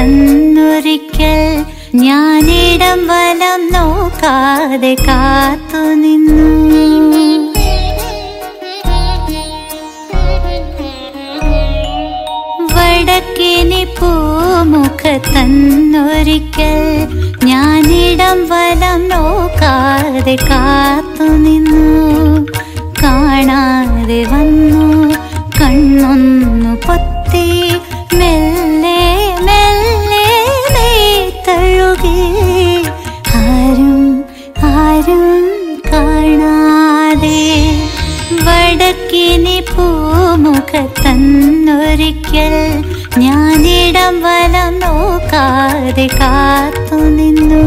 തന്നൊരിക്കൽ ഞാനിടം വലം നോക്കാതെ കാത്തു നിന്നു വടക്കിനി പൂമുഖ തന്നൊരിക്കൽ ഞാനിടം വലം നോക്കാതെ കാത്തു നിന്നു കാണാതെ വന്നു കണ്ണൊന്നു പൊത്തി മെല്ലെ മെല്ലെ തഴുകി ആരും ആരും കാണാതെ വടക്കിനി പൂമുഖ തന്നൊരിക്കൽ ഞാനിടം വലം നോക്കാതെ കാത്തു നിന്നു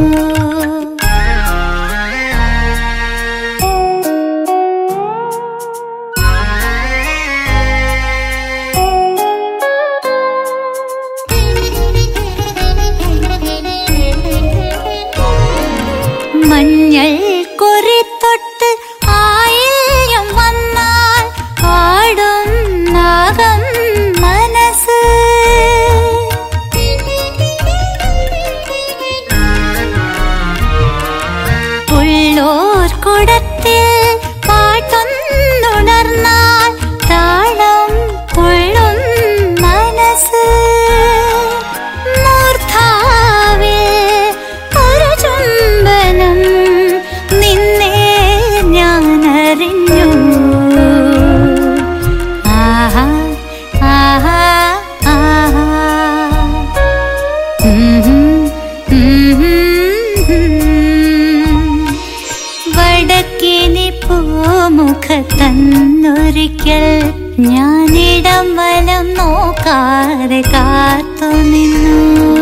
മഞ്ഞൾ കുറിത്തൊട്ട് ആയില്യം വന്നാൽ ആടും നാഗം മനസ്സ് ഉള്ളോർ കുടത്തിൽ പാട്ടൊന്നുണർന്നാൽ താളം തുള്ളും മനസ്സ് മൂർധാവിൽ ഒരു ചുംബനം നിന്നെ ഞാൻ അറിഞ്ഞു ആഹാ ആഹാ ആഹാ വടക്കിനി പൂമുഖ തന്നൊരിക്കൽ ഞാനിടം വലം നോക്കാതെ കാത്തു നിന്നു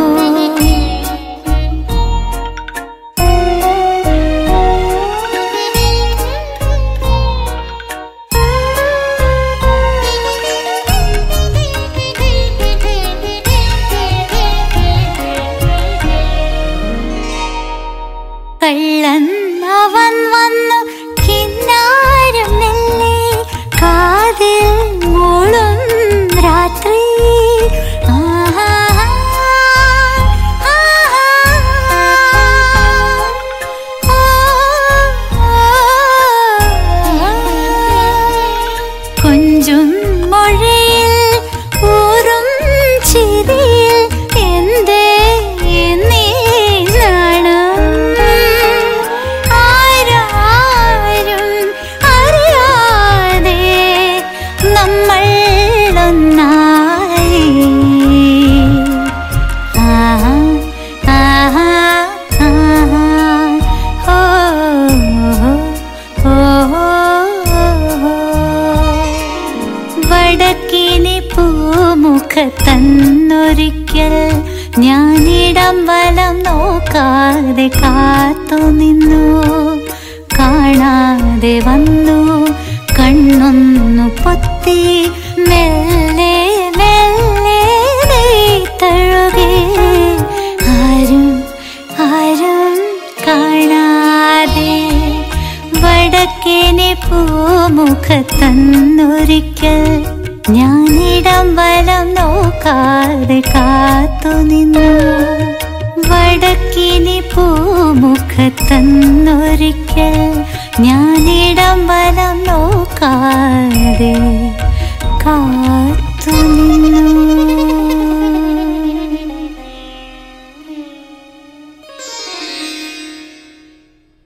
കള്ളൻ അവൻ വന്നു കിന്നാരം നെല്ലി കാതിൽ മൂളും രാത്രി ആഹാ, ആഹാ, ഓ, കൊഞ്ചും മൊഴിയിൽ ഊറും ചിരിയിൽ എന്തേ എന്നീ നാണം ആരാരും അറിയാതെ നമ്മൾ ഒന്നായി ആഹാ, ആഹാ, ആഹാ, ഓ, ഓ, ഓ, വടക്കിനി പൂമുഖ തന്നൊരിക്കൽ ഞാനിടം വലം നോക്കാതെ കാത്തു നിന്നു കാണാതെ വന്നു കണ്ണൊന്നു പൊത്തി മെല്ലെ മെല്ലെ തഴുകി ആരും ആരും കാണാതെ വടക്കിനി പൂമുഖ തന്നൊരിക്കൽ ഞാനിടം വലം നോക്കാതെ കാത്തു നിന്നു വടക്കിനി പൂമുഖ തന്നൊരിക്കൽ ഞാനിടം വലം നോക്കാതെ കാ